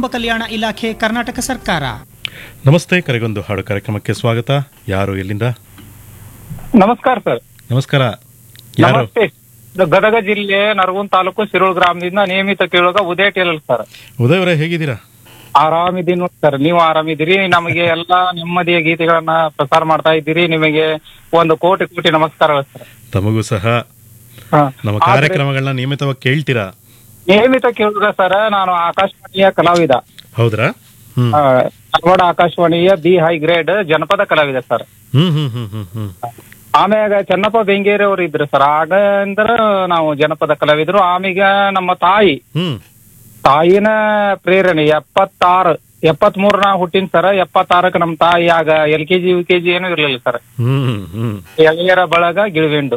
ಕುಟುಂಬ ಕಲ್ಯಾಣ ಇಲಾಖೆ ಕರ್ನಾಟಕ ಸರ್ಕಾರ ನಮಸ್ತೆ ಕರೆಗೊಂದು ಹಾಡು ಕಾರ್ಯಕ್ರಮಕ್ಕೆ ಸ್ವಾಗತ ಯಾರು ಎಲ್ಲಿಂದ ನಮಸ್ಕಾರ ಸರ್ ನಮಸ್ಕಾರ ಯಾರು ನಮಸ್ತೆ ಇದು ಗದಗ ಜಿಲ್ಲೆ ನರಗುಂದ್ ತಾಲೂಕು ಸಿರೋಳ್ ಗ್ರಾಮದಿಂದ ನಿಯಮಿತ ಕೇಳುವಾಗ ಉದಯ ಟೇಲರ್ ಸರ್ ಉದಯ್ ಅವರೇ ಹೇಗಿದ್ದೀರಾ ಆರಾಮಿದ್ದೀನಿ ನೋಡಿ ಸರ್ ನೀವು ಆರಾಮಿದ್ದೀರಿ ನಮಗೆ ಎಲ್ಲಾ ನೆಮ್ಮದಿಯ ಗೀತೆಗಳನ್ನ ಪ್ರಸಾರ ಮಾಡ್ತಾ ಇದ್ದೀರಿ ನಿಮಗೆ ಒಂದು ಕೋಟಿ ಕೋಟಿ ನಮಸ್ಕಾರಗಳು ಸರ್ ತಮಗೂ ಸಹ ಹಾ. ನಮ್ಮ ಆದ್ರೆ ಕಾರ್ಯಕ್ರಮಗಳನ್ನ ನಿಯಮಿತವಾಗಿ ಕೇಳ್ತೀರಾ ನಿಯಮಿತ ಕೇಳುಗ ಸರ್ ನಾನು ಆಕಾಶವಾಣಿಯ ಕಲಾವಿದ ಹೌದ್ರಾ ಹ್ಮ್ ಆ, ಧಾರವಾಡ ಆಕಾಶವಾಣಿಯ ಬಿ ಹೈ ಗ್ರೇಡ್ ಜನಪದ ಕಲಾವಿದ ಸರ್ ಹ್ಮ್ ಹ್ಮ್ ಹ್ಮ್ ಹ್ಮ್ ಹ್ಮ್ ಆಮ್ಯಾಗ ಚೆನ್ನಪ್ಪ ಬೆಂಗೇರಿ ಅವರು ಇದ್ರು ಸರ್ ಆಗ ಅಂದ್ರೆ ನಾವು ಜನಪದ ಕಲಾವಿದರು ಆಮೀಗ ನಮ್ಮ ತಾಯಿ ಹ್ಮ್ ತಾಯಿನ ಪ್ರೇರಣೆ ಎಪ್ಪತ್ತಾರು ಎಪ್ಪತ್ ಮೂರ್ ನಾ ಹುಟ್ಟಿನ ಸರ್ ಎಪ್ಪತ್ತಾರಕ್ಕೆ ನಮ್ ತಾಯಿ ಆಗ ಎಲ್ ಕೆಜಿ ಯು ಕೆಜಿ ಏನು ಇರ್ಲಿಲ್ಲ ಸರ್ ಹ್ಮ್ ಹ್ಮ್ ಎಳೆಯರ ಬಳಗ ಗಿಳಿವಿಂಡು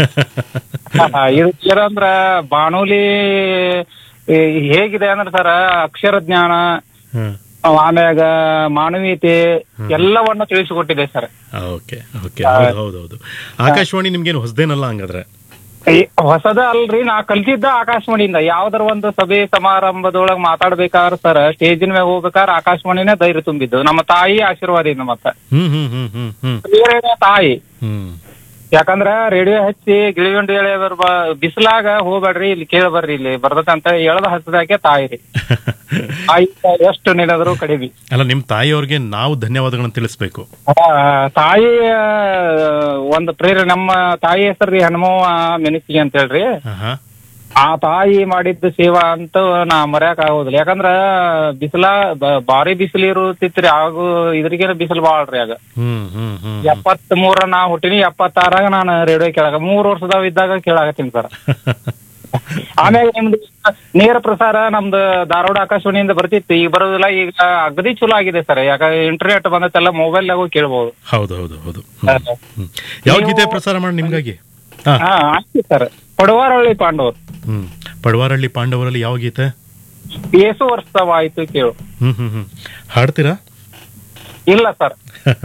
ಇದು ಅಂದ್ರ ಬಾಣುಲಿ ಈ ಹೇಗಿದೆ ಅಂದ್ರೆ ಸರ್ ಅಕ್ಷರ ಜ್ಞಾನ ಹ್ಮ್ ಆಮ್ಯಾಗ ಮಾನವೀಯತೆ ಎಲ್ಲವನ್ನ ತಿಳಿಸಿಕೊಟ್ಟಿದೆ ಸರ್ ಓಕೆ ಓಕೆ ಹೌದು ಹೌದು ಹೌದು ಆಕಾಶವಾಣಿ ನಿಮ್ಗೇನು ಹೊಸದೇನಲ್ಲ ಹಂಗಾದ್ರೆ ಈ ಹೊಸದ ಅಲ್ರಿ ನಾ ಕಲ್ತಿದ್ದ ಆಕಾಶವಾಣಿಯಿಂದ ಯಾವ್ದಾರ ಒಂದು ಸಭೆ ಸಮಾರಂಭದೊಳಗ್ ಮಾತಾಡ್ಬೇಕಾದ್ರ ಸರ್ ಸ್ಟೇಜಿನ ಮ್ಯಾಗ ಹೋಗ್ಬೇಕಾದ್ರೆ ಆಕಾಶವಾಣಿನೇ ಧೈರ್ಯ ತುಂಬಿದ್ದು ನಮ್ಮ ತಾಯಿ ಆಶೀರ್ವಾದದಿಂದ ಮತ್ತ ಹ್ಮ್ ಹ್ಮ್ ಹ್ಮ್ ಹ್ಮ್ ಹ್ಮ್ ಪ್ರೇರಣೆ ತಾಯಿ ಹ್ಮ್ ಯಾಕಂದ್ರ ರೇಡಿಯೋ ಹಚ್ಚಿ ಗಿಳಿಗಂಡು ಹೇಳಿ ಬರ್ಬ ಬಿಸಿಲಾಗ ಹೋಗ್ಬೇಡ್ರಿ ಇಲ್ಲಿ ಕೇಳ ಬರ್ರಿ ಇಲ್ಲಿ ಬರ್ತೈತೆ ಅಂತ ಎಳ್ದ ಹಚ್ಚದಾಕೆ ತಾಯಿ ರೀ ತಾಯಿ ಎಷ್ಟು ನೆನೆದ್ರು ಕಡಿಮೆ ಅಲ್ಲ ನಿಮ್ ತಾಯಿಯವ್ರಿಗೆ ನಾವು ಧನ್ಯವಾದಗಳನ್ನ ತಿಳಿಸ್ಬೇಕು ಆ, ತಾಯಿ ಆ, ಒಂದು ಪ್ರೇರಣೆ ನಮ್ಮ ತಾಯಿ ಹೆಸರು ರೀ ಹನುಮವ್ವ ಮೆಣಸಿಗೆ ಅಂತ ಹೇಳ್ರಿ ಆಹಾ. ಆ ತಾಯಿ ಮಾಡಿದ್ದ ಸೇವಾ ಅಂತ ನಾ ಮರ್ಯಾಕ ಆಗೋದಿಲ್ಲ ಯಾಕಂದ್ರ ಬಿಸಿಲ ಬ- ಭಾರಿ ಬಿಸಿಲು ಇರುತ್ತಿತ್ರಿ ಆಗು ಇದ್ರಿಗೇನ ಬಿಸಿಲು ಬಾಳ್ರಿ ಆಗ ಹ್ಮ್ ಹ್ಮ್ ಹ್ಮ್ ಎಪ್ಪತ್ ಮೂರ ನಾ ಹುಟ್ಟಿನಿ ಎಪ್ಪತ್ತಾರಾಗ ನಾನು ರೇಡಿಯೋ ಕೇಳಾಗ ಮೂರ್ ವರ್ಷದವ ಇದ್ದಾಗ ಕೇಳಾಕತ್ತೀನಿ ಸರ್ ಆಮ್ಯಾಗ ನಿಮ್ದು ನೇರ ಪ್ರಸಾರ ನಮ್ದು ಧಾರವಾಡ ಆಕಾಶವಾಣಿಯಿಂದ ಬರ್ತಿತ್ತು ಈಗ ಬರೋದಿಲ್ಲ ಈಗ ಅಗದಿ ಚಲೋ ಆಗಿದೆ ಸರ್ ಯಾಕಂದ್ರೆ ಇಂಟರ್ನೆಟ್ ಬಂದತ್ತೆಲ್ಲ ಮೊಬೈಲ್ ನಾಗೂ ಕೇಳ್ಬಹುದು ಹೌದು ಹೌದು ಹೌದು ಹ್ಮ್. ಹ್ಮ್. ಯಾವ ಗೀತೆ ಪ್ರಸಾರ ಮಾಡಿ ನಿಮ್ಗಾಗಿ ಹಾ ಹಾ ಆಯ್ತು ಸರ್ ಪಡವಾರಳ್ಳಿ ಪಾಂಡವರು ಹ್ಮ್ ಪಡವಾರಳ್ಳಿ ಪಾಂಡವರಲ್ಲಿ ಯಾವ ಗೀತೆ ಏಸು ವರ್ಷವಾಯ್ತು ಕೇಳು ಹ್ಮ್ ಹ್ಮ್ ಹ್ಮ್ ಹಾಡ್ತೀರಾ ಇಲ್ಲ ಸರ್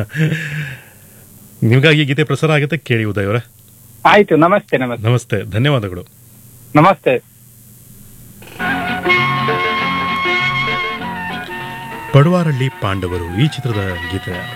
ನಿಮ್ಗಾಗಿ ಗೀತೆ ಪ್ರಸಾರ ಆಗುತ್ತೆ ಕೇಳಿ ಉದಯ್ ಅವರೇ ಆಯ್ತು ನಮಸ್ತೆ ನಮಸ್ತೆ ನಮಸ್ತೆ ಧನ್ಯವಾದಗಳು ನಮಸ್ತೆ ಪಡವಾರಳ್ಳಿ ಪಾಂಡವರು ಈ ಚಿತ್ರದ ಗೀತೆ